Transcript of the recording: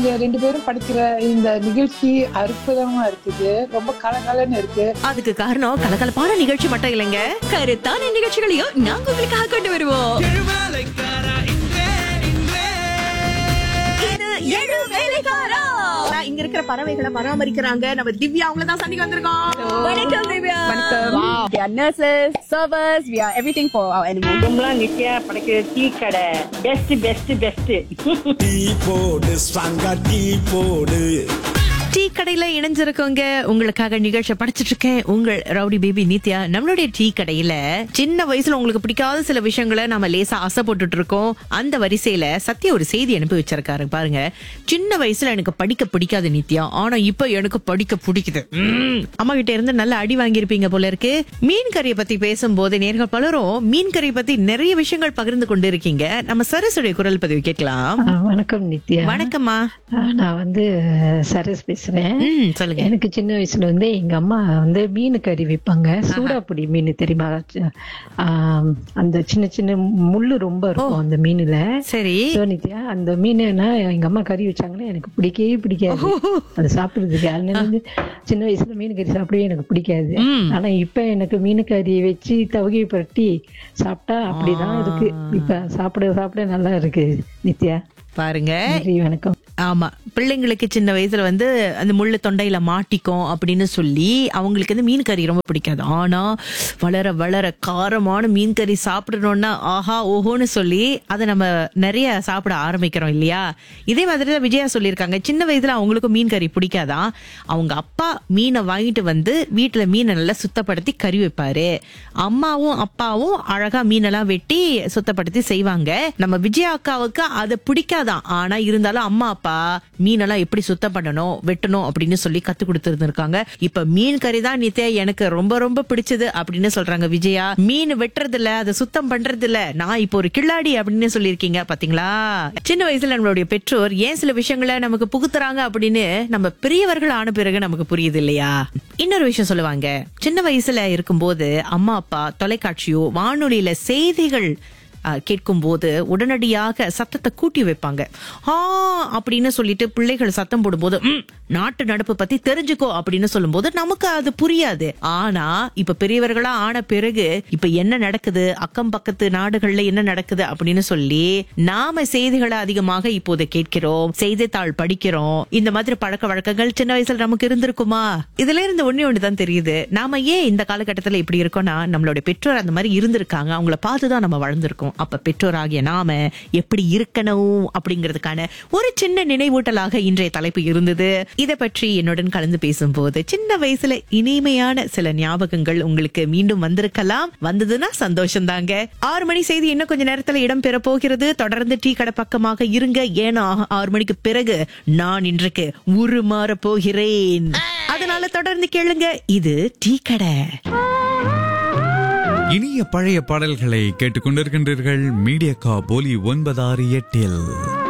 நீங்க ரெண்டு பேரும் படிக்கிற இந்த நிகழ்ச்சி அற்புதமா இருக்குது ரொம்ப கலகலன்னு இருக்கு அதுக்கு காரணம் கலகலப்பான நிகழ்ச்சி மட்டும் இல்லைங்க கருத்தான நிகழ்ச்சிகளையும் நாங்க உங்களுக்காக கொண்டு வருவோம் இது ஏழு வேலைக்காரா ஆனா, இங்க இருக்கிற பறவைகளை பராமரிக்கிறாங்க நம்ம திவ்யா அவங்கள தான் சந்திக்க வந்திருக்கோம் வணக்கம் Divya Wow. We are nurses, servers, we are everything for our animals. கும்பலாம் Nithya படைக்கிற டீ கடை பெஸ்ட் பெஸ்ட் பெஸ்ட் டீ போடு ஸ்ட்ராங்கா டீ போடு டீ கடையில இணைஞ்சிருக்கவங்க உங்களுக்காக நிகழ்ச்சி படிச்சிட்டு இருக்கேன் உங்கள் ரவுடி பேபி நித்யா நம்மளுடைய டீ கடையில சின்ன வயசுல உங்களுக்கு பிடிக்காத சில விஷயங்களை நம்ம லேசா ஆசைப்பட்டுட்டு இருக்கோம் அந்த வரிசையில சத்யா ஒரு செய்தி அனுப்பி வச்சிருக்காரு பாருங்க சின்ன வயசுல எனக்கு படிக்க பிடிக்காது நித்யா ஆனா இப்ப எனக்கு படிக்க பிடிக்குது உம். அம்மா கிட்ட இருந்து நல்ல அடி வாங்கியிருப்பீங்க போல இருக்கு மீன் கறியை பத்தி பேசும்போது நேர்கள் பலரும் மீன் கறியை பத்தி நிறைய விஷயங்கள் பகிர்ந்து கொண்டு இருக்கீங்க நம்ம சரசுடைய குரல் பதிவு கேட்கலாம் ஆ, வணக்கம் நித்யா வணக்கம்மா ஆ, நான் வந்து சரஸ் பேசுறேன் ம் சொல்லுங்க எனக்கு சின்ன வயசுல வந்து எங்க அம்மா வந்து மீன் கறி விற்பாங்க சூடாப்புடி மீன் தெரியுமா ஆ, அந்த சின்ன சின்ன முள்ளு ரொம்ப இருக்கும் அந்த மீனுல சரி So, நித்யா அந்த மீனா எங்க அம்மா கறி வச்சாங்கன்னா எனக்கு பிடிக்கவே பிடிக்காது அது சாப்பிடுறதுக்கு அதனால வந்து சின்ன வயசுல மீன் கறி சாப்பிடவே எனக்கு பிடிக்காது ம். ஆனா இப்ப எனக்கு மீன் கறி வச்சு தவகை பரட்டி சாப்பிட்டா அப்படிதான் இருக்கு இப்ப சாப்பிட சாப்பிட நல்லா இருக்கு நித்யா பாருங்க நன்றி வணக்கம் ஆமா பிள்ளைங்களுக்கு சின்ன வயசுல வந்து அந்த முள்ளு தொண்டையில மாட்டிக்கும் அப்படின்னு சொல்லி அவங்களுக்கு வந்து மீன் கறி ரொம்ப பிடிக்காது ஆனா வளர வளர காரமான மீன் கறி சாப்பிடணும்னா ஆஹா ஓஹோன்னு சொல்லி அதை நம்ம நிறைய சாப்பிட ஆரம்பிக்கிறோம் இல்லையா இதே மாதிரி தான் விஜயா சொல்லியிருக்காங்க சின்ன வயசுல அவங்களுக்கும் மீன் கறி பிடிக்காதான் அவங்க அப்பா மீனை வாங்கிட்டு வந்து வீட்டுல மீனை நல்லா சுத்தப்படுத்தி கறி வைப்பாரு அம்மாவும் அப்பாவும் அழகா மீனெல்லாம் வெட்டி சுத்தப்படுத்தி செய்வாங்க நம்ம விஜயா அக்காவுக்கு அது பிடிக்காதான் ஆனா இருந்தாலும் அம்மா அப்பா மீனெல்லாம் எப்படி சுத்தம் பண்ணணும் வெட்டணும் அப்படின்னு சொல்லி கத்து கொடுத்துருந்துருக்காங்க இப்ப மீன் கறி தான் நித்யா எனக்கு ரொம்ப ரொம்ப பிடிச்சது அப்படின்னு சொல்றாங்க விஜயா மீன் வெட்டுறது இல்ல அதை சுத்தம் பண்றது இல்ல நான் இப்போ ஒரு கில்லாடி அப்படின்னு சொல்லியிருக்கீங்க பாத்தீங்களா சின்ன வயசுல நம்மளுடைய பெற்றோர் ஏன் சில விஷயங்களை நமக்கு புகுத்துறாங்க அப்படின்னு நம்ம பெரியவர்கள் ஆன பிறகு நமக்கு புரியுது இல்லையா இன்னொரு விஷயம் சொல்லுவாங்க சின்ன வயசுல இருக்கும்போது அம்மா அப்பா தொலைக்காட்சியோ வானொலியில செய்திகள் கேட்கும் போது உடனடியாக சத்தத்தை கூட்டி வைப்பாங்க ஆ அப்படின்னு சொல்லிட்டு பிள்ளைகள் சத்தம் போடும்போது "ம், நாட்டு நடப்பு பத்தி தெரிஞ்சுக்கோ அப்படின்னு சொல்லும்போது நமக்கு அது புரியாது ஆனா இப்ப பெரியவர்களா ஆன பிறகு இப்ப என்ன நடக்குது அக்கம் பக்கத்து நாடுகள்ல என்ன நடக்குது அப்படின்னு சொல்லி நாம செய்திகளை அதிகமாக இப்போது கேட்கிறோம் செய்தித்தாள் படிக்கிறோம் இந்த மாதிரி பழக்க வழக்கங்கள் சின்ன வயசுல நமக்கு இருந்திருக்குமா இதுல இருந்து ஒண்ணே ஒண்ணுதான் தெரியுது நாம ஏன் இந்த காலகட்டத்துல இப்படி இருக்கோம்னா நம்மளுடைய பெற்றோர் அந்த மாதிரி இருந்திருக்காங்க அவங்கள பார்த்துதான் நம்ம வளர்ந்திருக்கோம் அப்ப பெற்றோராகிய நாம எப்படி இருக்கணும் அப்படிங்கிறதுக்கான ஒரு சின்ன நினைவூட்டலாக இன்றைய தலைப்பு இருந்தது இதை பற்றி என்னுடன் கலந்து பேசும்போது சின்ன வயசுல இனிமையான சில ஞாபகங்கள் உங்களுக்கு மீண்டும் வந்திருக்கலாம் வந்ததுன்னா சந்தோஷம் தாங்க ஆறு மணி செய்தி இன்னும் கொஞ்ச நேரத்துல இடம் பெற போகிறது தொடர்ந்து டீ கடை பக்கமாக இருங்க ஏன்னா ஆறு மணிக்கு பிறகு நான் இன்றைக்கு உருமாற போகிறேன் அதனால தொடர்ந்து கேளுங்க இது டீ கடை இனிய பழைய பாடல்களை கேட்டுக்கொண்டிருக்கின்றீர்கள் மீடியா கா போலி ஒன்பதாறு எட்டில்